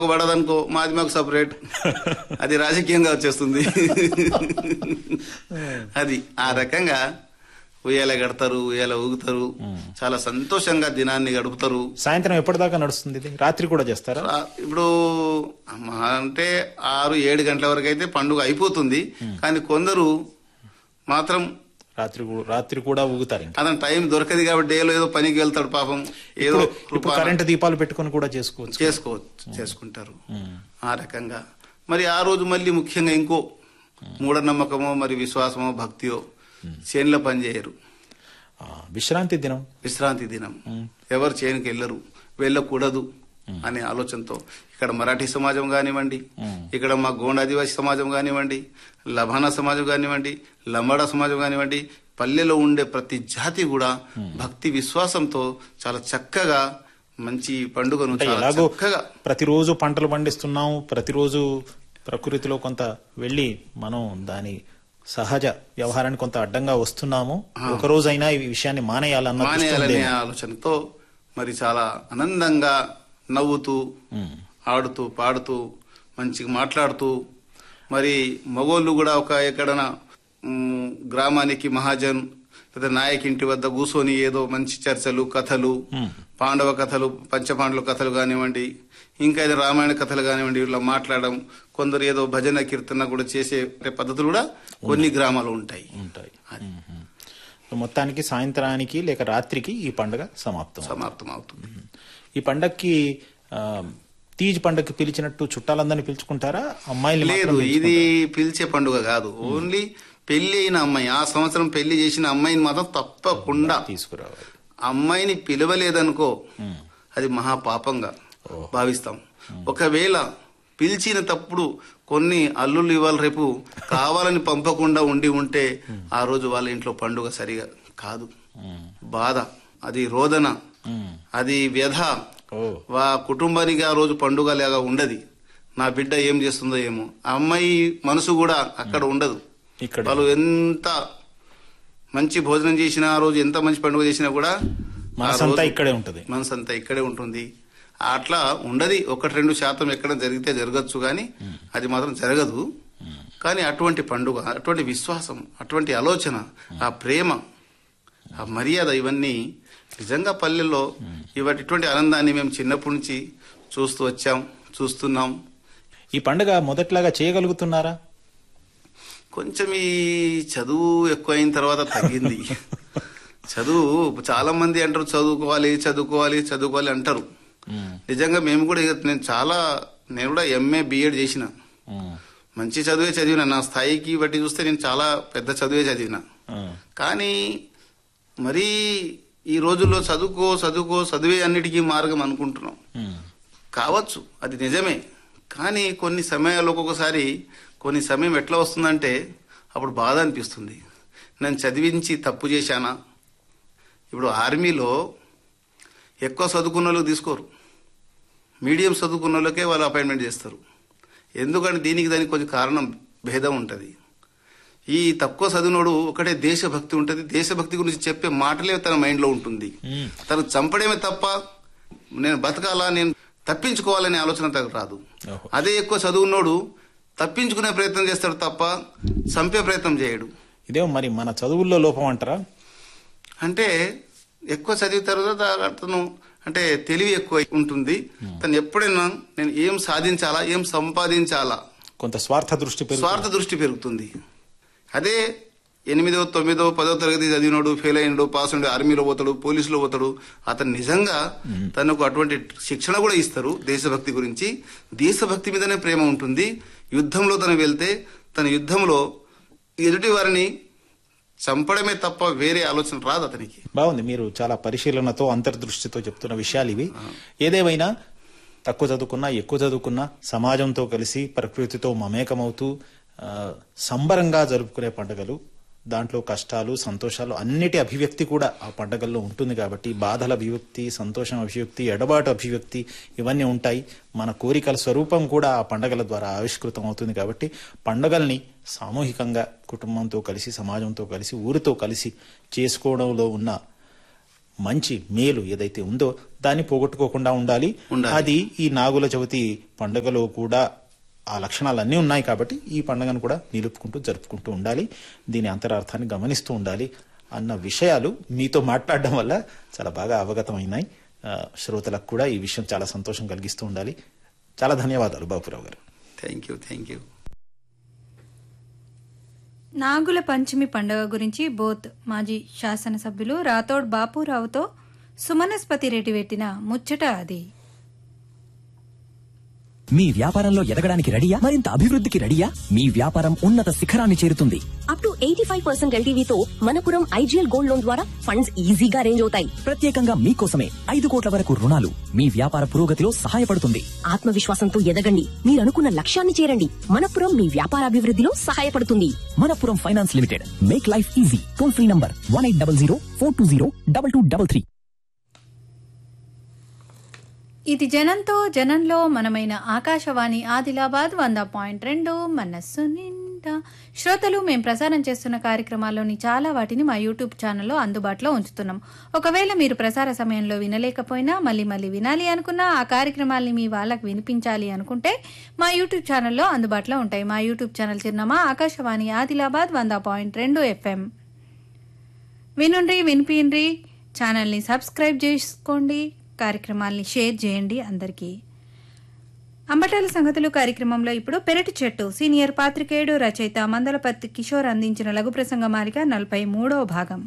పడదనుకో మాది మాకు సపరేట్ అది రాజకీయంగా వచ్చేస్తుంది అది ఆ రకంగా ఉయ్యాల కడతారు ఉయ్యాల ఊగుతారు చాలా సంతోషంగా దినాన్ని గడుపుతారు సాయంత్రం ఎప్పటిదాకా నడుస్తుంది ఇది రాత్రి కూడా చేస్తారా ఆ, ఇప్పుడు మహా అంటే ఆరు ఏడు గంటల వరకు అయితే పండుగ అయిపోతుంది కానీ కొందరు మాత్రం రాత్రి కూ- రాత్రి కూడా ఊగుతారు ఇంకా అతను టైం దొరకదు కాబట్టి డేలో ఏదో పనికి వెళ్తాడు పాపం ఏదో ఇప్పుడు- ఇప్పుడు రూపాన కరెంటు దీపాలు పెట్టుకొని కూడా చేసుకోవచ్చు చేసుకోవచ్చు చేసుకుంటారు ఆ రకంగా మరి ఆ రోజు మళ్ళీ ముఖ్యంగా ఇంకో మూఢనమ్మకమో మరి విశ్వాసమో భక్తియో చేనులో పనిచేయరు ఆ, విశ్రాంతి దినం విశ్రాంతి దినం ఎవరు చేనుకి వెళ్ళరు వెళ్ళకూడదు అనే ఆలోచనతో ఇక్కడ మరాఠీ సమాజం కానివ్వండి ఇక్కడ మా గోండ ఆదివాసీ సమాజం కానివ్వండి లభానా సమాజం కానివ్వండి లంబాడా సమాజం కానివ్వండి పల్లెలో ఉండే ప్రతి జాతి కూడా భక్తి విశ్వాసంతో చాలా చక్కగా మంచి పండుగను అంటే చాలా ఎలాగో చక్కగా ప్రతిరోజు పంటలు పండిస్తున్నాం ప్రతిరోజు ప్రకృతిలో కొంత వెళ్ళి మనం దాని సహజ వ్యవహారానికి కొంత అడ్డంగా వస్తున్నాము ఒక రోజైనా ఈ విషయాన్ని మానేయాలన్న దృష్టి మానేయాలనే ఉందేమో. ఆలోచనతో మరి చాలా ఆనందంగా నవ్వుతూ ఆడుతూ పాడుతూ మంచిగా మాట్లాడుతూ మరి మగోళ్ళు కూడా ఒక ఎక్కడన మ్, గ్రామానికి మహాజన్ లేదా నాయక్ ఇంటి వద్ద కూర్చొని ఏదో మంచి చర్చలు కథలు పాండవ కథలు పంచపాండవ కథలు కానివ్వండి ఇంకా ఏదో రామాయణ కథలు కానివ్వండి ఇట్లా మాట్లాడడం కొందరు ఏదో భజన కీర్తన కూడా చేసే పద్ధతులు కూడా కొన్ని గ్రామాలు ఉంటాయి ఉంటాయి మ్మ్. సో మొత్తానికి సాయంత్రానికి లేక రాత్రికి ఈ పండుగ సమాప్తం సమాప్తం అవుతుంది ఈ పండక్కి ఆ, తీజ్ పండగకి పిలిచినట్టు చుట్టాలందరినీ పిలుచుకుంటారా అమ్మాయిలు లేదు ఇది పిలిచే పండుగ కాదు ఓన్లీ పెళ్లి అయిన అమ్మాయి ఆ సంవత్సరం పెళ్లి చేసిన అమ్మాయిని మాత్రం తప్పకుండా తీసుకురావాలి అమ్మాయిని పిలవలేదనుకో అది మహాపాపంగా భావిస్తాం ఒకవేళ పిలిచిన తప్పుడు కొన్ని అల్లుళ్ళు ఇవాళ రేపు కావాలని పంపకుండా ఉండి ఉంటే ఆ రోజు వాళ్ళ ఇంట్లో పండుగ సరిగా కాదు బాధ అది రోదన మ్మ్. అది వ్యధ ఓ వా కుటుంబానికి ఆ రోజు పండుగ లాగా ఉండదు నా బిడ్డ ఏం చేస్తుందో ఏమో ఆ అమ్మాయి మనసు కూడా అక్కడ ఉండదు ఇక్కడ వాళ్ళు ఎంత మంచి భోజనం చేసినా ఆ రోజు ఎంత మంచి పండుగ చేసినా కూడా ఆ మనసంతా రోజు ఇక్కడే ఉంటది మనసు అంతా ఇక్కడే ఉంటుంది అట్లా ఉండదు ఒకటి రెండు శాతం ఎక్కడ జరిగితే జరగచ్చు కానీ అది మాత్రం జరగదు కానీ అటువంటి పండుగ అటువంటి విశ్వాసం అటువంటి ఆలోచన ఆ ప్రేమ ఆ మర్యాద ఇవన్నీ నిజంగా పల్లెల్లో ఇవాటి ఇటువంటి ఆనందాన్ని మేము చిన్నప్పటి నుంచి చూస్తూ వచ్చాం చూస్తున్నాం ఈ పండుగ మొదట్లాగా చేయగలుగుతున్నారా కొంచెం ఈ చదువు ఎక్కువ అయిన తర్వాత తగ్గింది చదువు చాలా మంది అంటారు చదువుకోవాలి చదువుకోవాలి చదువుకోవాలి అంటారు మ్మ్. నిజంగా మేము కూడా ఇక నేను చాలా నేను కూడా ఎంఏ బిఎడ్ చేసిన మ్మ్. మంచి చదువే చదివిన నా స్థాయికి బట్టి చూస్తే నేను చాలా పెద్ద చదువే చదివిన మ్మ్. కానీ మరీ ఈ రోజుల్లో చదువుకో చదువుకో చదివే అన్నిటికీ మార్గం అనుకుంటున్నాం మ్మ్. కావచ్చు అది నిజమే కానీ కొన్ని సమయాలు ఒక్కొక్కసారి కొన్ని సమయం ఎట్లా వస్తుందంటే అప్పుడు బాధ అనిపిస్తుంది నేను చదివించి తప్పు చేశానా ఇప్పుడు ఆర్మీలో ఎక్కువ చదువుకున్న వాళ్ళకి తీసుకోరు మీడియం చదువుకున్న వాళ్ళకే వాళ్ళు అపాయింట్మెంట్ చేస్తారు ఎందుకంటే దీనికి దానికి కొంచెం కారణం భేదం ఉంటుంది ఈ తక్కువ చదివినోడు ఒకటే దేశభక్తి ఉంటుంది దేశభక్తి గురించి చెప్పే మాటలే తన మైండ్లో ఉంటుంది మ్మ్. తను చంపడమే తప్ప నేను బతకాలా నేను తప్పించుకోవాలనే ఆలోచన తనకు రాదు ఓహో. అదే ఎక్కువ చదువున్నోడు తప్పించుకునే ప్రయత్నం చేస్తాడు తప్ప చంపే ప్రయత్నం చేయడు ఇదే మరి మన చదువుల్లో లోపం అంటారా అంటే ఎక్కువ చదివిన తర్వాత అతను అంటే తెలివి ఎక్కువ ఉంటుంది తను ఎప్పుడైనా నేను ఏం సాధించాలా ఏం సంపాదించాలా కొంత స్వార్థ దృష్టి పెరుగు స్వార్థ దృష్టి పెరుగుతుంది అదే ఎనిమిదో తొమ్మిదో పదో తరగతి చదివినోడు ఫెయిల్ అయినడు పాస్ అయినడు ఆర్మీలో పోతాడు పోలీసులో పోతాడు అతను నిజంగా తనకు అటువంటి శిక్షణ కూడా ఇస్తారు దేశభక్తి గురించి దేశభక్తి మీదనే ప్రేమ ఉంటుంది యుద్ధంలో తను వెళ్తే తన యుద్ధంలో ఎదుటి వారిని చంపడమే తప్ప వేరే ఆలోచన రాదు అతనికి బాగుంది మీరు చాలా పరిశీలనతో అంతర్దృష్టితో చెప్తున్న విషయాలు ఇవి ఏదేమైనా తక్కువ చదువుకున్నా ఎక్కువ చదువుకున్నా సమాజంతో కలిసి ప్రకృతితో మమేకమవుతూ ఆ, సంబరంగా జరుపుకునే పండుగలు దాంట్లో కష్టాలు సంతోషాలు అన్నిటి అభివ్యక్తి కూడా ఆ పండగల్లో ఉంటుంది కాబట్టి బాధల అభివ్యక్తి సంతోషం అభివ్యక్తి ఎడబాటు అభివ్యక్తి ఇవన్నీ ఉంటాయి మన కోరికల స్వరూపం కూడా ఆ పండగల ద్వారా ఆవిష్కృతం అవుతుంది కాబట్టి పండగల్ని సామూహికంగా కుటుంబంతో కలిసి సమాజంతో కలిసి ఊరితో కలిసి చేసుకోవడంలో ఉన్న మంచి మేలు ఏదైతే ఉందో దాన్ని పోగొట్టుకోకుండా ఉండాలి ఉండాలి. అది ఈ నాగుల చవితి పండుగలో కూడా ఆ లక్షణాలన్నీ ఉన్నాయి కాబట్టి ఈ పండుగను కూడా నిలుపుకుంటూ జరుపుకుంటూ ఉండాలి దీని అంతరార్థాన్ని గమనిస్తూ ఉండాలి అన్న విషయాలు మీతో మాట్లాడడం వల్ల చాలా బాగా అవగతమైనాయి ఆ, శ్రోతలకు కూడా ఈ విషయం చాలా సంతోషం కలిగిస్తూ ఉండాలి చాలా ధన్యవాదాలు Bapurao garu thank you thank you Nagula Panchami పండుగ గురించి బోత్ మాజీ శాసనసభ్యులు రాథోడ్ బాపురావుతో సుమనస్పతి రెడ్డి పెట్టిన ముచ్చట అది మీ వ్యాపారంలో ఎదగడానికి రెడీయా మరింత అభివృద్ధికి రెడీయా మీ వ్యాపారం ఉన్నత శిఖరాన్ని చేరుతుంది up to eighty five percent ఎల్టీవీతో మనపురం ఐజీఎల్ గోల్డ్ లోన్ ద్వారా ఫండ్స్ ఈజీగా అరేంజ్ అవుతాయి ప్రత్యేకంగా మీకోసమే ఐదు కోట్ల వరకు రుణాలు మీ వ్యాపార పురోగతిలో సహాయపడుతుంది ఆత్మవిశ్వాసంతో ఎదగండి మీరు అనుకున్న లక్ష్యాన్ని చేరండి మనపురం మీ వ్యాపారాభివృద్ధిలో సహాయపడుతుంది Manappuram finance limited make life easy toll free number one eight double zero four two zero double two double three ఇది జనంతో జనంలో మనమైన ఆకాశవాణి ఆదిలాబాద్ వంద పాయింట్ రెండు మనస్సు నిండా శ్రోతలు మేము ప్రసారం చేస్తున్న కార్యక్రమాల్లోని చాలా వాటిని మా యూట్యూబ్ ఛానల్లో అందుబాటులో ఉంచుతున్నాం ఒకవేళ మీరు ప్రసార సమయంలో వినలేకపోయినా మళ్ళీ మళ్ళీ వినాలి అనుకున్నా ఆ కార్యక్రమాల్ని మీ వాళ్ళకి వినిపించాలి అనుకుంటే మా యూట్యూబ్ ఛానల్లో అందుబాటులో ఉంటాయి మా యూట్యూబ్ ఛానల్ చిరునామా ఆకాశవాణి ఆదిలాబాద్ వంద పాయింట్ రెండు ఎఫ్ఎం వినుండ్రి వినిపిండ్రి ఛానల్ని సబ్స్క్రైబ్ చేసుకోండి కార్యక్రమాల్ని షేర్ చేయండి అందరికీ అంబటాల సంగతులు కార్యక్రమంలో ఇప్పుడు పెరటి చెట్టు సీనియర్ పాత్రికేయుడు రచయిత మందలపత్తి కిషోర్ అందించిన లఘు ప్రసంగ మాలిక నలభై మూడో భాగం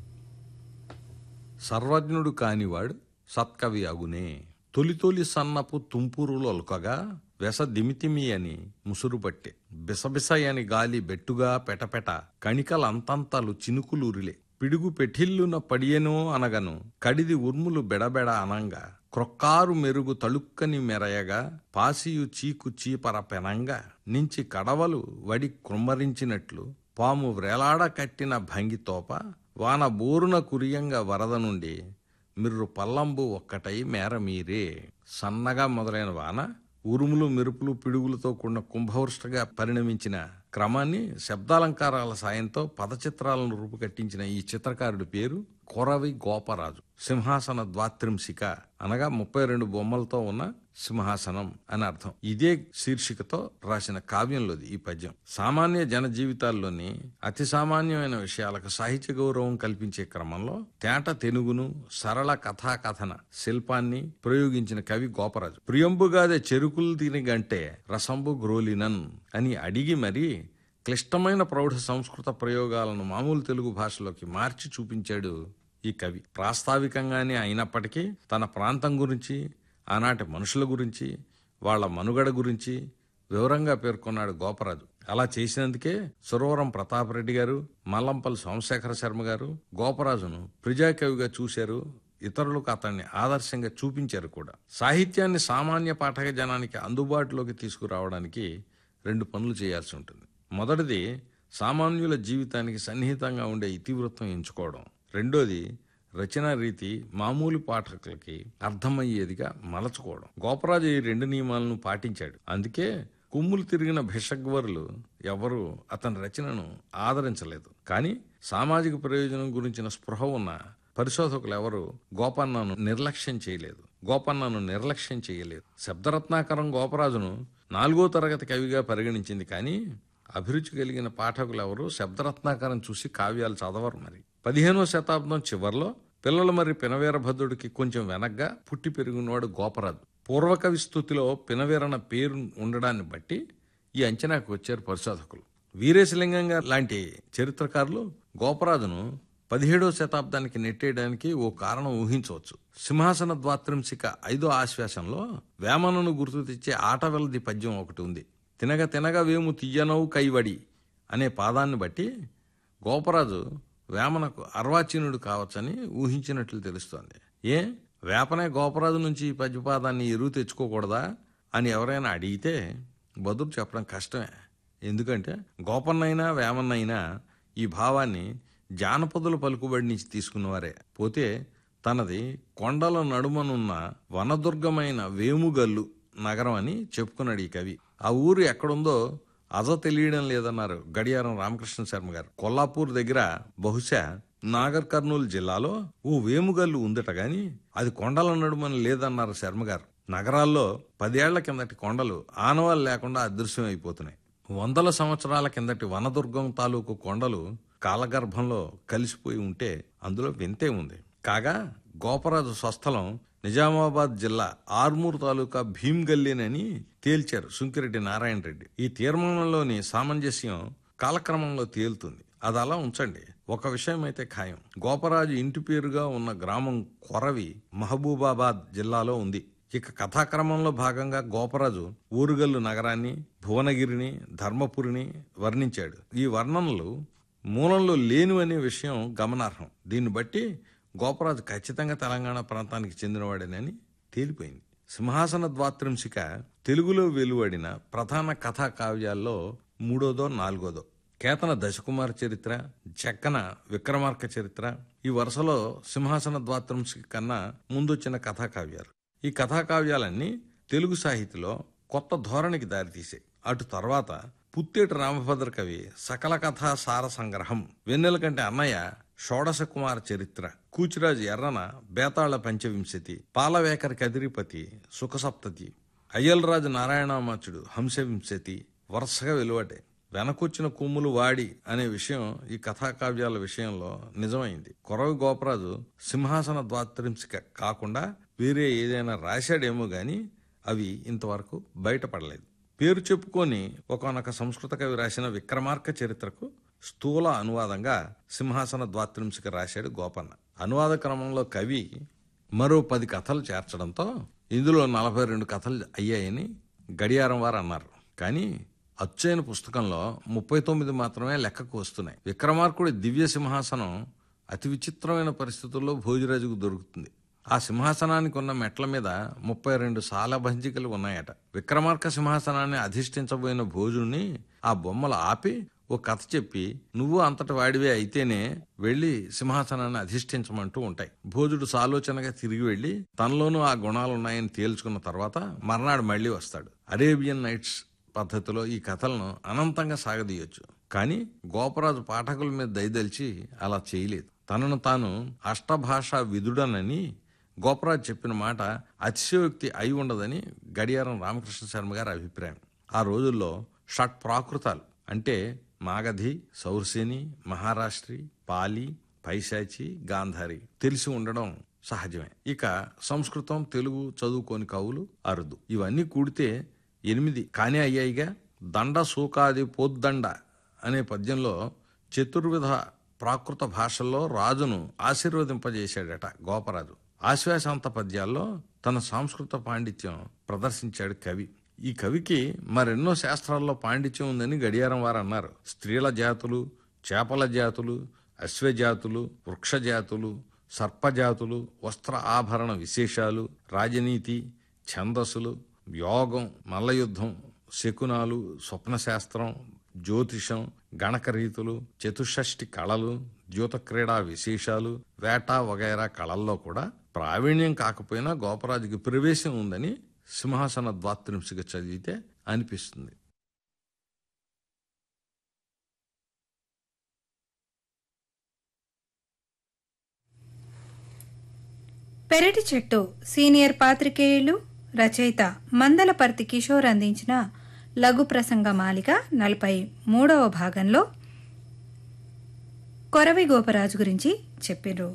సర్వజ్ఞుడు కానివాడు సత్కవి అగునే తొలి తొలి సన్నపు తుంపురులొలకగా వెస దిమితిమి అని ముసురు పట్టే బిసబిసయని గాలి బెట్టుగా పెటపెట కణికలంతంతలు చినుకులూరిలే పిడుగు పెఠిల్లున పడియెనో అనగను కడిది ఉర్ములు బెడబెడ అనంగా క్రొక్కారు మెరుగు తళుక్కని మెరయగా పాసియు చీకు చీపర పెనంగా నుంచి కడవలు వడి కృమ్మరించినట్లు పాము వ్రేలాడ కట్టిన భంగితోప వాన బోరున కురియంగా వరద నుండి మిర్రు పల్లంబు ఒక్కటై మేర మీరే సన్నగా మొదలైన వాన ఉరుములు మెరుపులు పిడుగులతో కూడిన కుంభవృష్టగా పరిణమించిన క్రమాన్ని శబ్దాలంకారాల సాయంతో పదచిత్రాలను రూపుకట్టించిన ఈ చిత్రకారుడి పేరు కొరవి గోపరాజు సింహాసన ద్వాత్రింశిక అనగా ముప్పై రెండు బొమ్మలతో ఉన్న సింహాసనం అని అర్థం ఇదే శీర్షికతో రాసిన కావ్యంలోది ఈ పద్యం సామాన్య జన జీవితాల్లోని అతి సామాన్యమైన విషయాలకు సాహిత్య గౌరవం కల్పించే క్రమంలో తేట తెనుగును సరళ కథాకథన శిల్పాన్ని ప్రయోగించిన కవి గోపరాజు ప్రియంబుగాదే చెరుకులు తినిగంటే రసంబు గ్రోలినన్ అని అడిగి మరీ క్లిష్టమైన ప్రౌఢ సంస్కృత ప్రయోగాలను మామూలు తెలుగు భాషలోకి మార్చి చూపించాడు ఈ కవి ప్రాస్తావికంగానే అయినప్పటికీ తన ప్రాంతం గురించి ఆనాటి మనుషుల గురించి వాళ్ళ మనుగడ గురించి వివరంగా పేర్కొన్నాడు గోపరాజు అలా చేసినందుకే సురవరం ప్రతాపరెడ్డి గారు మల్లంపల్లి సోమశేఖర శర్మ గారు గోపరాజును ప్రజాకవిగా చూశారు ఇతరులకు అతన్ని ఆదర్శంగా చూపించారు కూడా సాహిత్యాన్ని సామాన్య పాఠక జనానికి అందుబాటులోకి తీసుకురావడానికి రెండు పనులు చేయాల్సి ఉంటుంది మొదటిది సామాన్యుల జీవితానికి సన్నిహితంగా ఉండే ఇతివృత్తం ఎంచుకోవడం రెండోది రచనా రీతి మామూలు పాఠకులకి అర్థమయ్యేదిగా మలచుకోవడం గోపరాజు ఈ రెండు నియమాలను పాటించాడు అందుకే కుమ్ములు తిరిగిన భిషగ్వరులు ఎవరు అతని రచనను ఆదరించలేదు కానీ సామాజిక ప్రయోజనం గురించిన స్పృహ ఉన్న పరిశోధకులు ఎవరు గోపన్నను నిర్లక్ష్యం చేయలేదు గోపన్నను నిర్లక్ష్యం చేయలేదు శబ్దరత్నాకరం గోపరాజును నాలుగో తరగతి కవిగా పరిగణించింది కానీ అభిరుచి కలిగిన పాఠకులు ఎవరు శబ్దరత్నాకరం చూసి కావ్యాలు చదవరు మరి పదిహేనో శతాబ్దం చివర్లో పిల్లలు మరి పినవీరభద్రుడికి కొంచెం వెనగ్గా పుట్టి పెరిగినవాడు గోపరాజు పూర్వకవి స్థుతిలో పినవీరన పేరు ఉండడాన్ని బట్టి ఈ అంచనాకు వచ్చారు పరిశోధకులు వీరేశలింగం గారు లాంటి చరిత్రకారులు గోపరాజును పదిహేడవ శతాబ్దానికి నెట్టేయడానికి ఓ కారణం ఊహించవచ్చు సింహాసన ద్వాత్రింశిక ఐదో ఆశ్వాసంలో వేమనను గుర్తు తెచ్చే ఆటవెలది పద్యం ఒకటి ఉంది తినగ తినగ వేము తీయనవు కైవడి అనే పాదాన్ని బట్టి గోపరాజు వేమనకు అర్వాచీనుడు కావచ్చని ఊహించినట్లు తెలుస్తోంది ఏ వేపనే గోపరాజు నుంచి ఈ పద్యపాదాన్ని ఎరువు తెచ్చుకోకూడదా అని ఎవరైనా అడిగితే బదులు చెప్పడం కష్టమే ఎందుకంటే గోపన్నైనా వేమన్నైనా ఈ భావాన్ని జానపదుల పలుకుబడి నుంచి తీసుకున్నవారే పోతే తనది కొండల నడుమనున్న వనదుర్గమైన వేముగల్లు నగరం అని చెప్పుకున్నాడు ఈ కవి ఆ ఊరు ఎక్కడుందో అజ తెలియడం లేదన్నారు గడియారం రామకృష్ణ శర్మ గారు కొల్లాపూర్ దగ్గర బహుశా నాగర్ కర్నూలు జిల్లాలో ఓ వేముగల్లు ఉందట గాని అది కొండల నడుమని లేదన్నారు శర్మ గారు నగరాల్లో పదేళ్ల కిందటి కొండలు ఆనవాలు లేకుండా అదృశ్యం అయిపోతున్నాయి వందల సంవత్సరాల కిందటి వనదుర్గం తాలూకు కొండలు కాలగర్భంలో కలిసిపోయి ఉంటే అందులో వింతే ఉంది కాగా గోపరాజు స్వస్థలం నిజామాబాద్ జిల్లా ఆర్మూర్ తాలూకా భీమ్గల్లీనని తేల్చారు సుంకిరెడ్డి నారాయణ రెడ్డి ఈ తీర్మానంలోని సామంజస్యం కాలక్రమంలో తేలుతుంది అది అలా ఉంచండి ఒక విషయం అయితే ఖాయం గోపరాజు ఇంటి పేరుగా ఉన్న గ్రామం కొరవి మహబూబాబాద్ జిల్లాలో ఉంది ఇక కథాక్రమంలో భాగంగా గోపరాజు ఊరుగల్లు నగరాన్ని భువనగిరిని ధర్మపురిని వర్ణించాడు ఈ వర్ణనలు మూలంలో లేనివనే విషయం గమనార్హం దీన్ని బట్టి గోపరాజు ఖచ్చితంగా తెలంగాణ ప్రాంతానికి చెందినవాడేనని తేలిపోయింది సింహాసన ద్వాత్రింశిక తెలుగులో వెలువడిన ప్రధాన కథా కావ్యాల్లో మూడోదో నాలుగోదో కేతన దశకుమార చరిత్ర చెక్కన విక్రమార్క చరిత్ర ఈ వరుసలో సింహాసన ద్వాత్రంశిక కన్నా ముందొచ్చిన కథా కావ్యాలు ఈ కథా కావ్యాలన్నీ తెలుగు సాహిత్యలో కొత్త ధోరణికి దారితీసాయి అటు తర్వాత పుత్తేటి రామభద్ర కవి సకల కథా సార సంగ్రహం వెన్నెల కంటే అన్నయ్య షోడశ కుమార చరిత్ర కూచిరాజు ఎర్రన బేతాళ పంచవింశతి పాలవేకర కదిరిపతి సుఖసప్తతి అయ్యలరాజు నారాయణామాచుడు హంసవింశతి వరుసగా వెలువటే వెనకొచ్చిన కొమ్ములు వాడి అనే విషయం ఈ కథాకావ్యాల విషయంలో నిజమైంది కొరవి గోపరాజు సింహాసన ద్వాత్రింశిక కాకుండా వేరే ఏదైనా రాశాడేమో గాని అవి ఇంతవరకు బయటపడలేదు పేరు చెప్పుకొని ఒకనొక సంస్కృత కవి రాసిన విక్రమార్క చరిత్రకు స్థూల అనువాదంగా సింహాసన ద్వాత్రింశిక రాశాడు గోపన్న అనువాద క్రమంలో కవి మరో పది కథలు చేర్చడంతో ఇందులో నలభై రెండు కథలు అయ్యాయని గడియారం వారు అన్నారు కానీ అచ్చైన పుస్తకంలో ముప్పై తొమ్మిది మాత్రమే లెక్కకు వస్తున్నాయి విక్రమార్కుడి దివ్య సింహాసనం అతి విచిత్రమైన పరిస్థితుల్లో భోజరాజుకు దొరుకుతుంది ఆ సింహాసనానికి ఉన్న మెట్ల మీద ముప్పై రెండు సాలభంజికలు ఉన్నాయట విక్రమార్క సింహాసనాన్ని అధిష్ఠించబోయిన భోజుని ఆ బొమ్మలు ఆపి ఓ కథ చెప్పి నువ్వు అంతటి వాడివే అయితేనే వెళ్లి సింహాసనాన్ని అధిష్ఠించమంటూ ఉంటాయి భోజుడు సాలోచనగా తిరిగి వెళ్లి తనలోనూ ఆ గుణాలున్నాయని తేల్చుకున్న తర్వాత మర్నాడు మళ్లీ వస్తాడు అరేబియన్ నైట్స్ పద్ధతిలో ఈ కథలను అనంతంగా సాగదీయొచ్చు కానీ గోపరాజు పాఠకుల మీద దయదలిచి అలా చేయలేదు తనను తాను అష్టభాషా విదుడనని గోపరాజు చెప్పిన మాట అతిశయోక్తి అయి ఉండదని గడియారం రామకృష్ణ శర్మ గారి అభిప్రాయం ఆ రోజుల్లో షట్ ప్రాకృతాలు అంటే మాగధి సౌరసేని మహారాష్ట్రి పాలి పైశాచి గాంధారి తెలిసి ఉండడం సహజమే ఇక సంస్కృతం తెలుగు చదువుకోని కవులు అరుదు ఇవన్నీ కూడితే ఎనిమిది కానే అయ్యాయిగా దండ సూకాది పోద్దండ అనే పద్యంలో చతుర్విధ ప్రాకృత భాషల్లో రాజును ఆశీర్వదింపజేశాడట గోపరాజు ఆశ్వాసాంత పద్యాల్లో తన సాంస్కృత పాండిత్యం ప్రదర్శించాడు కవి ఈ కవికి మరెన్నో శాస్త్రాల్లో పాండిత్యం ఉందని గడియారం వారు అన్నారు స్త్రీల జాతులు చేపల జాతులు అశ్వజాతులు వృక్షజాతులు సర్పజాతులు వస్త్ర ఆభరణ విశేషాలు రాజనీతి ఛందస్సులు యోగం మల్లయుద్ధం శకునాలు స్వప్నశాస్త్రం జ్యోతిషం గణక రీతులు చతుషష్టి కళలు జ్యోత క్రీడా విశేషాలు వేట వగైరా కళల్లో కూడా ప్రావీణ్యం కాకపోయినా గోపరాజుకి ప్రవేశం ఉందని సింహాసన ద్వాత్రింశిక చదివితే అనిపిస్తుంది పెరటి చెట్టు సీనియర్ పాత్రికేయులు రచయిత మందలపర్తి కిషోర్ అందించిన లఘు ప్రసంగ మాలిక నలభై మూడవ భాగంలో కొరవి గోపరాజు గురించి చెప్పిర్రు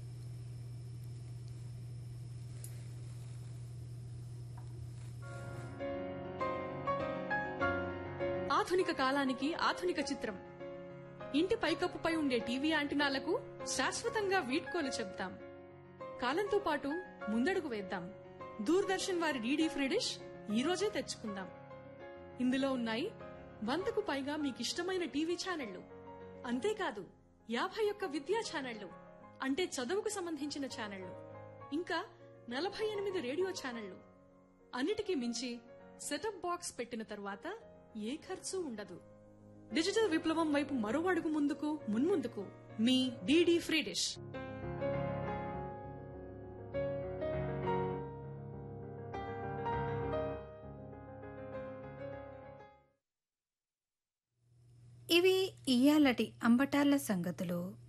ఆధునిక కాలానికి ఆధునిక చిత్రం ఇంటి పైకప్పుపై ఉండే టీవీ యాంటినాలకు శాశ్వతంగా వీడ్కోలు చెప్తాం కాలంతో పాటు ముందడుగు వేద్దాం దూరదర్శన్ వారి డీడీ ఫ్రీ డిష్ ఈ రోజే తెచ్చుకుందాం ఇందులో ఉన్నాయి వందకు పైగా మీకిష్టమైన టీవీ ఛానళ్లు అంతేకాదు యాభై ఒక్క విద్యా ఛానళ్లు అంటే చదువుకు సంబంధించిన ఛానళ్లు ఇంకా నలభై ఎనిమిది రేడియో ఛానళ్లు అన్నిటికీ మించి సెటప్ బాక్స్ పెట్టిన తర్వాత ఏ ఖర్చు ఉండదు డిజిటల్ విప్లవం వైపు మరో అడుగు ముందుకు మున్ముందుకు మీ డీడీ ఫ్రీ డిష్ ఇవి ఇయ్యాలటి అంబటాల సంగతులు